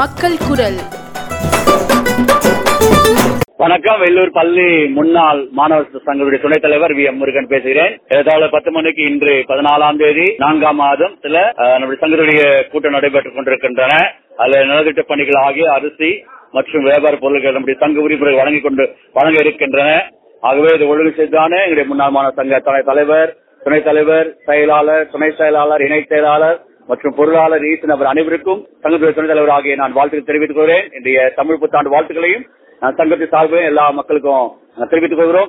மக்கள் குரல் வணக்கம் வெள்ளூர் பள்ளி முன்னாள் மாணவர் சங்கத்துடைய துணைத் தலைவர் வி எம் முருகன் பேசுகிறேன் ஏதாவது பத்து மணிக்கு இன்று பதினாலாம் தேதி நான்காம் மாதம் சில அஹ், நம்முடைய சங்கத்துடைய கூட்டம் நடைபெற்றுக் கொண்டிருக்கின்றன அதுல நலத்திட்ட பணிகள் ஆகிய அரிசி மற்றும் வியாபார பொருட்கள் நம்முடைய சங்க உறுப்பினர்கள் வழங்கிக் கொண்டு வழங்க இருக்கின்றன ஆகவே இது ஒழுங்கு செய்தானே எங்களுடைய முன்னாள் மாணவர் சங்க துணைத் தலைவர் துணைத் தலைவர் செயலாளர் துணை செயலாளர் இணை செயலாளர் மற்றும் பொருளாளர் ஈசு நபர் அனைவருக்கும் சங்கத்துடைய துணைத் தலைவர் ஆகிய நான் வாழ்த்துக்கள் தெரிவித்துக் கொள்கிறேன் இன்றைய தமிழ் புத்தாண்டு வாழ்த்துக்களையும் நான் சங்கத்தின் சார்பில் எல்லா மக்களுக்கும் நான் தெரிவித்துக் கொள்கிறோம்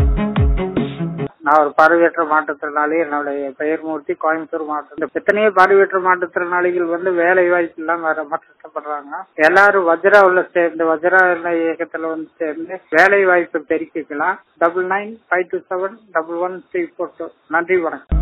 நான் ஒரு பார்வையற்ற மாற்றுத்திறனாளி என்னுடைய பெயர் மூர்த்தி கோயம்புத்தூர் மாவட்டம் எத்தனையோ பார்வையற்ற மாற்றுத்திறனாளிகள் வந்து வேலை வாய்ப்பு இல்லாம வர கஷ்டப்படுறாங்க எல்லாரும் வஜ்ராவுல சேர்ந்து வஜ்ரா என்ற இயக்கத்துல வந்து சேர்ந்து வேலை வாய்ப்பை பெருக்கிக்கலாம் double nine five two seven double one three four two நன்றி வணக்கம்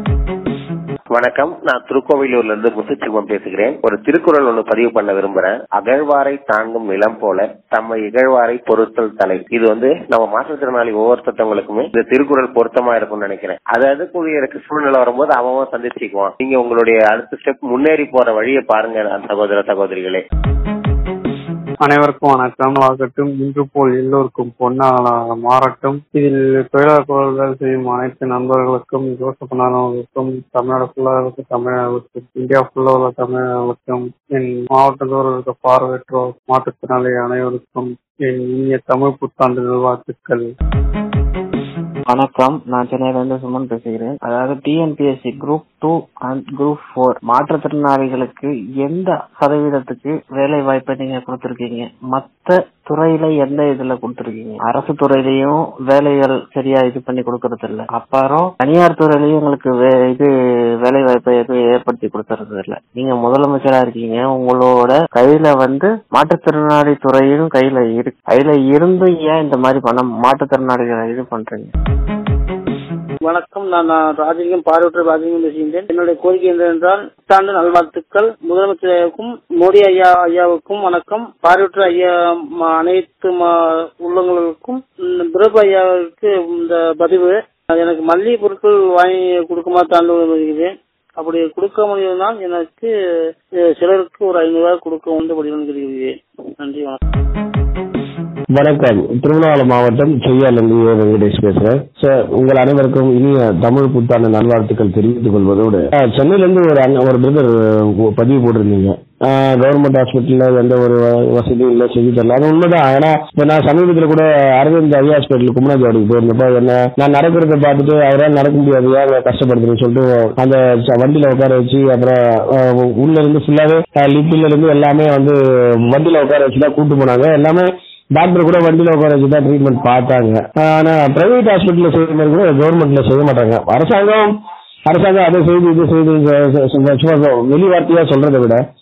வணக்கம் நான் திருக்கோவிலூர்ல இருந்து முத்துச்சிவம் பேசுகிறேன் ஒரு திருக்குறள் ஒண்ணு பதிவு பண்ண விரும்புறேன் அகழ்வாரை தாங்கும் நிலம் போல தம்மை இகழ்வாரை பொறுத்தல் தலை இது வந்து நம்ம மாற்றுத்திறனாளி ஒவ்வொருத்தவங்களுக்குமே இந்த திருக்குறள் பொருத்தமா இருக்கும்னு நினைக்கிறேன் அது அதுக்குரிய இருக்கு சூழ்நிலை வரும்போது அவன் சந்திச்சுக்குவான் நீங்க உங்களுடைய அடுத்த ஸ்டெப் முன்னேறி போற வழியை பாருங்க சகோதர சகோதரிகளே அனைவருக்கும் வணக்கம் ஆகட்டும் இன்று போல் எல்லோருக்கும் பொன்னாளாக மாறட்டும் இதில் தொழிலாளர் பொருள்கள் செய்யும் அனைத்து நண்பர்களுக்கும் ஜோசப் நானவர்களுக்கும் தமிழ்நாடு ஃபுல்லாக இருக்க தமிழர்களுக்கும் இந்தியா ஃபுல்லாக உள்ள தமிழர்களுக்கும் என் மாவட்டத்தோடு இருக்க பார்வையற்றோர் மாற்றுத்திறனாளி அனைவருக்கும் என் இனிய தமிழ் புத்தாண்டு நல்வாழ்த்துக்கள் வணக்கம் நான் சென்னையில இருந்து சுமன் பேசுகிறேன் அதாவது TNPSC group two and group four மாற்றுத்திறனாளிகளுக்கு எந்த சதவீதத்துக்கு வேலை வாய்ப்பை நீங்க கொடுத்திருக்கீங்க மத்த துறையில எந்த இதுல கொடுத்திருக்கீங்க அரசு துறையிலயும் வேலைகள் சரியா இது பண்ணி கொடுக்கறது இல்ல அப்புறம் தனியார் துறையிலயும் உங்களுக்கு வே- இது வேலை வாய்ப்பை எதுவும் ஏற்படுத்தி கொடுக்கறது இல்ல நீங்க முதலமைச்சரா இருக்கீங்க உங்களோட கையில வந்து மாற்றுத்திறனாளி துறையும் கையில இருக்கு கையில இருந்தும் ஏன் இந்த மாதிரி பணம் மாற்றுத்திறனாளிகளை இது பண்றீங்க வணக்கம் நான் நான் ராஜலிங்கம் பார்வையற்ற ராஜலிங்கம் பேசுகின்றேன் என்னுடைய கோரிக்கை என்னவென்றால் புத்தாண்டு நல்வாழ்த்துக்கள் முதலமைச்சருக்கும் மோடி ஐயா ஐயாவுக்கும் வணக்கம் பார்வையற்ற ஐயா ம- அனைத்து ம- உள்ளங்களுக்கும் ம், பிரபு ஐயாவுக்கு இந்த பதிவு எனக்கு மல்லிகை பொருட்கள் வாங்கி கொடுக்குமாறு தாண்டு வருகிறேன் அப்படி கொடுக்க முடியும்னால் எனக்கு அஹ், சிலருக்கு ஒரு ஐநூறு ரூபாய் கொடுக்க வந்து வடிவமைக்கிறேன் நன்றி வணக்கம் வணக்கம் திருவண்ணாமலை மாவட்டம் செய்யாலிருந்து ஏ. வெங்கடேஷ் பேசுறேன் சார் உங்கள் அனைவருக்கும் இனிய தமிழ் புத்தாண்டு நல்வாழ்த்துக்கள் தெரிவித்துக் கொள்வதோடு அஹ், சென்னையிலிருந்து ஒரு அண்ணன் ஒரு பிரதர் பதிவு போட்டிருந்தீங்க கவர்மெண்ட் ஹாஸ்பிட்டல்ல எந்த ஒரு வ- வசதியும் இல்லை செஞ்சு தரல அது உண்மைதான் ஏன்னா இப்ப நான் சமீபத்துல கூட அரவிந்த் ஐ ஹாஸ்பிட்டல் குமராஜாடிக்கு போயிருந்தப்ப என்ன நான் நடக்கிறத பார்த்துட்டு அவரால் நடக்க முடியாது ஏன் கஷ்டப்படுதுன்னு சொல்லிட்டு அந்த ச- வண்டியில உட்கார வச்சு அப்புறம் அஹ், உள்ள இருந்து ஃபுல்லாவே லிப்டில இருந்து எல்லாமே வந்து வண்டியில உட்கார வச்சு தான் கூட்டு போனாங்க எல்லாமே டாக்டர் கூட வண்டியில உட்கார வச்சு தான் ட்ரீட்மெண்ட் பார்த்தாங்க ஆனா பிரைவேட் ஹாஸ்பிட்டல்ல செய்யற மாதிரி கூட கவர்மெண்ட்ல செய்ய மாட்டாங்க அரசாங்கம் அரசாங்கம் அதை செய்து இது செய்து வெளி வார்த்தையா சொல்றதை விட